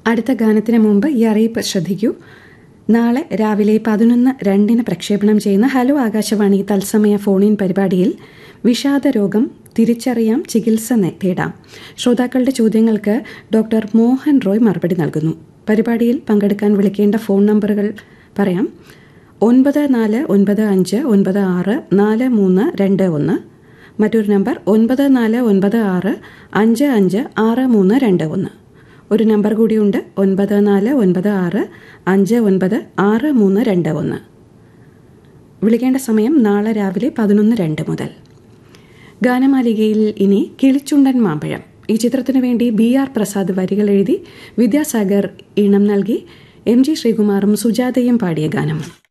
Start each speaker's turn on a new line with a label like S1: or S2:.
S1: അടുത്ത ഗാനത്തിന് മുമ്പ് ഈ അറിയിപ്പ് ശ്രദ്ധിക്കൂ നാളെ രാവിലെ പതിനൊന്ന് രണ്ടിന് പ്രക്ഷേപണം ചെയ്യുന്ന ഹലോ ആകാശവാണി തത്സമയ ഫോണിൻ പരിപാടിയിൽ വിഷാദ രോഗം തിരിച്ചറിയാം ചികിത്സ തേടാം ശ്രോതാക്കളുടെ ചോദ്യങ്ങൾക്ക് ഡോക്ടർ മോഹൻ റോയ് മറുപടി നൽകുന്നു പരിപാടിയിൽ പങ്കെടുക്കാൻ വിളിക്കേണ്ട ഫോൺ നമ്പറുകൾ പറയാം ഒൻപത് നാല് ഒൻപത് അഞ്ച് ഒൻപത് ആറ് നാല് മൂന്ന് രണ്ട് ഒന്ന് മറ്റൊരു നമ്പർ ഒൻപത് നാല് ഒൻപത് ആറ് അഞ്ച് അഞ്ച് ആറ് മൂന്ന് രണ്ട് ഒന്ന് ഒരു നമ്പർ കൂടിയുണ്ട് ഒൻപത് നാല് ഒൻപത് ആറ് അഞ്ച് ഒൻപത് ആറ് മൂന്ന് രണ്ട് ഒന്ന് വിളിക്കേണ്ട സമയം നാളെ രാവിലെ പതിനൊന്ന് രണ്ട് മുതൽ ഗാനമാലികയിൽ ഇനി കിളിച്ചുണ്ടൻ മാമ്പഴം ഈ ചിത്രത്തിനു വേണ്ടി ബി ആർ പ്രസാദ് വരികൾ എഴുതി വിദ്യാസാഗർ ഈണം നൽകി എം ജി ശ്രീകുമാറും സുജാതയും പാടിയ ഗാനം